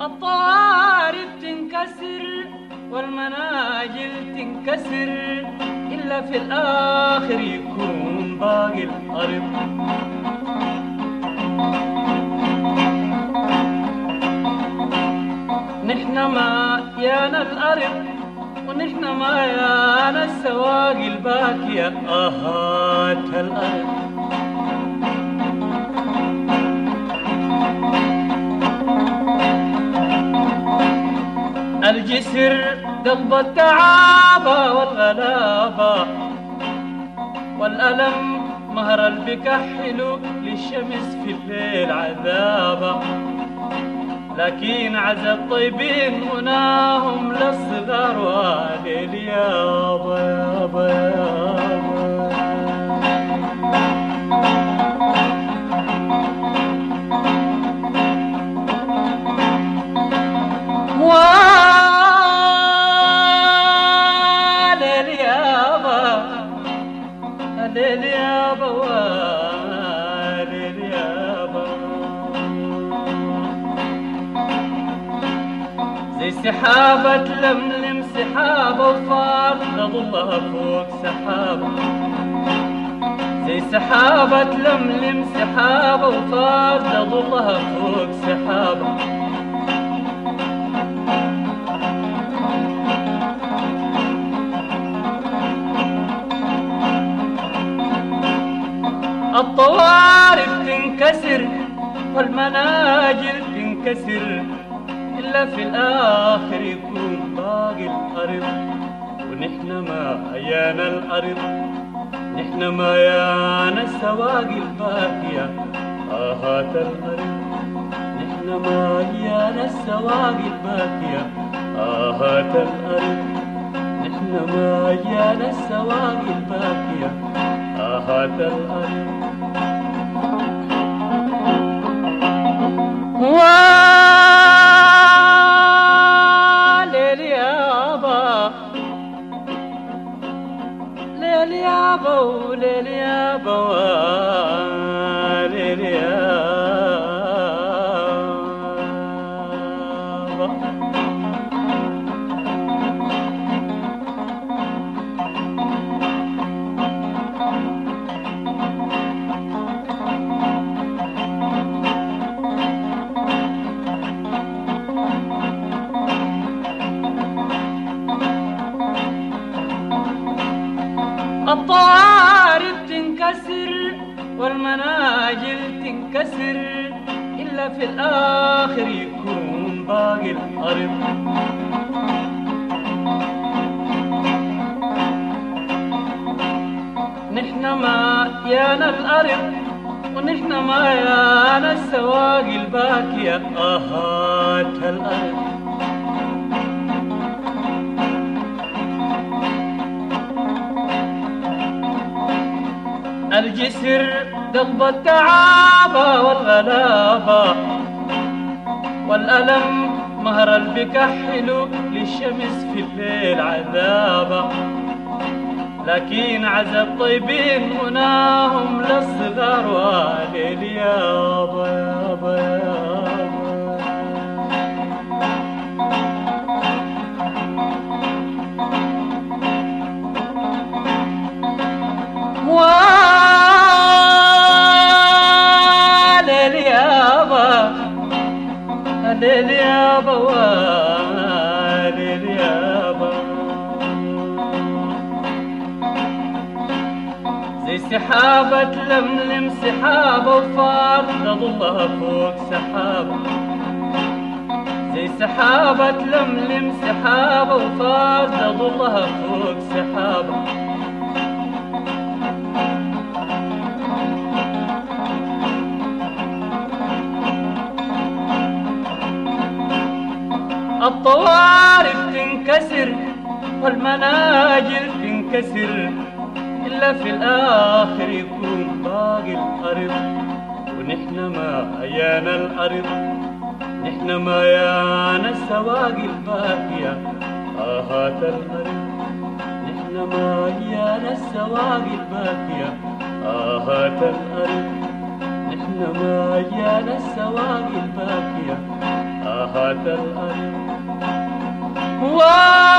الطوارئ تنكسر والمناجل تنكسر إلا في الآخر يكون باقي الأرض نحن ما يانا الأرض ونحن ما يانا السواقي الباكية آهات الأرض الجسر قلب التعابة والغلابة والألم مهر البكحل للشمس في الليل عذابة لكن عز الطيبين مناهم للصغار والليل يابا يابا يابا والليل يابا الليل يابا والليل يابا زي سحابة تلملم سحابة وفار تظلها فوق سحابة زي سحابة تلملم سحابة وفار تظلها فوق سحابة الطوارئ تنكسر والمناجل تنكسر إلا في الآخر يكون باقي الأرض ونحن ما يانا الأرض نحن ما يانا السواقي الباقية آهات الأرض نحن ما يانا السواقي الباقية آهات الأرض نحن ما يانا السواقي الباقية آهات الأرض وليل يابا ليل يابا وليل يابا وليل يابا الطوارئ تنكسر والمناجل تنكسر إلا في الآخر يكون باقي الأرض نحن ما يانا الأرض ونحن ما يانا السواقي الباكية آهات الأرض الجسر قلب التعابة والغلابة والألم مهر البكحل للشمس في الليل عذابة لكن عز الطيبين مناهم للصغار والليل يابا يابا يابا والليل يابا الليل يابا والليل يابا زي سحابة تلملم سحابة وفار تظلها فوق سحابة زي سحابة تلملم سحابة وفار تظلها فوق سحابة الطوارئ تنكسر والمناجل تنكسر إلا في الآخر يكون باقي الأرض ونحن ما يانا الأرض نحن ما يانا السواقي الباقية آهات الأرض نحن ما يانا السواقي الباقية آهات الأرض نحن ما يانا السواقي الباقية آهات الأرض